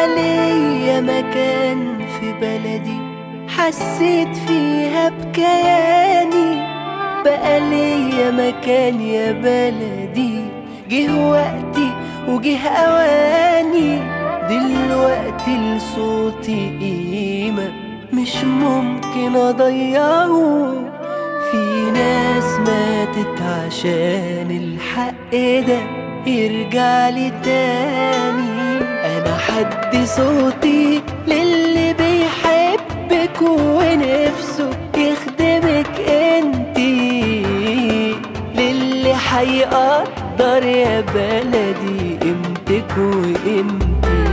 بقى ليا مكان في بلدي حسيت فيها بكياني بقى ليا مكان يا بلدي جه وقتي وجه اواني دلوقتي لصوتي قيمة مش ممكن اضيعه في ناس ماتت عشان الحق ده يرجع لي تاني انا حد صوتي للي بيحبك ونفسه يخدمك انتي للي حيقدر يا بلدي قيمتك وقيمتي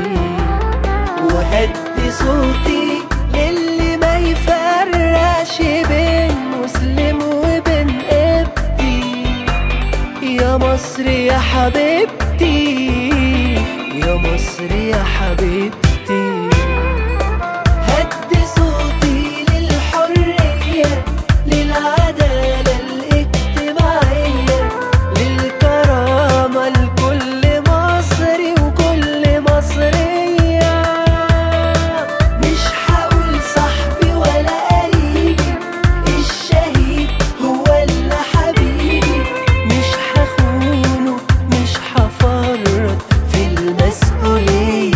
وهدي صوتي للي ما يفرقش بين مسلم وبين قبطي يا مصر يا حبيبتي يا مصر يا حبيبتي هدي صوتي للحرية للعدالة الاجتماعية للكرامة لكل مصري وكل مصرية مش هقول صاحبي ولا قريبي الشهيد هو اللي حبيبي مش هخونه مش هفرط في المسؤولية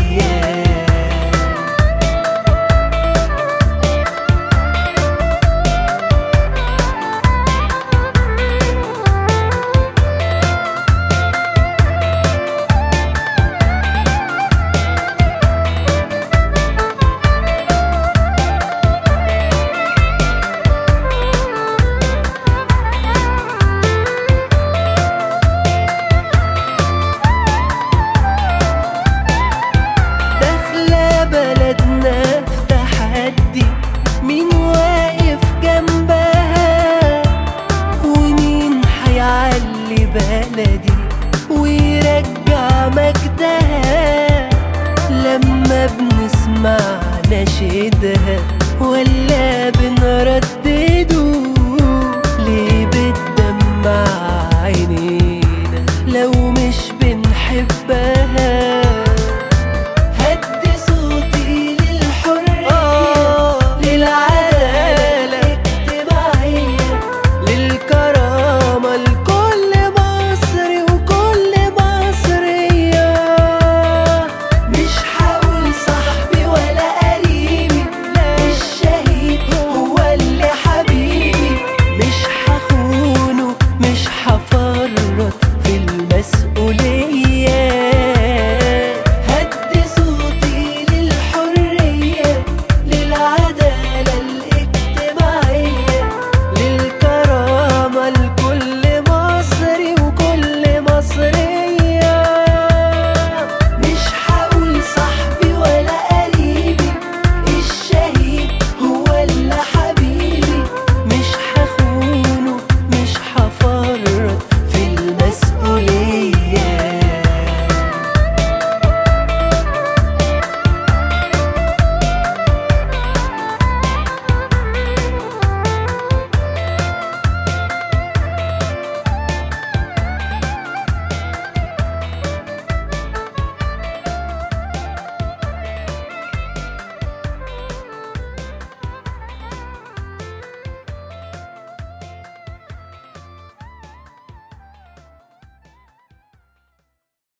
داخلة بلدنا في تحدي مين واقف جنبها ومين حيعلي بلدي ويرجع مجدها لما بنسمع نشيدها ولا بنردده ليه بتدمع عينينا لو مش بنحبها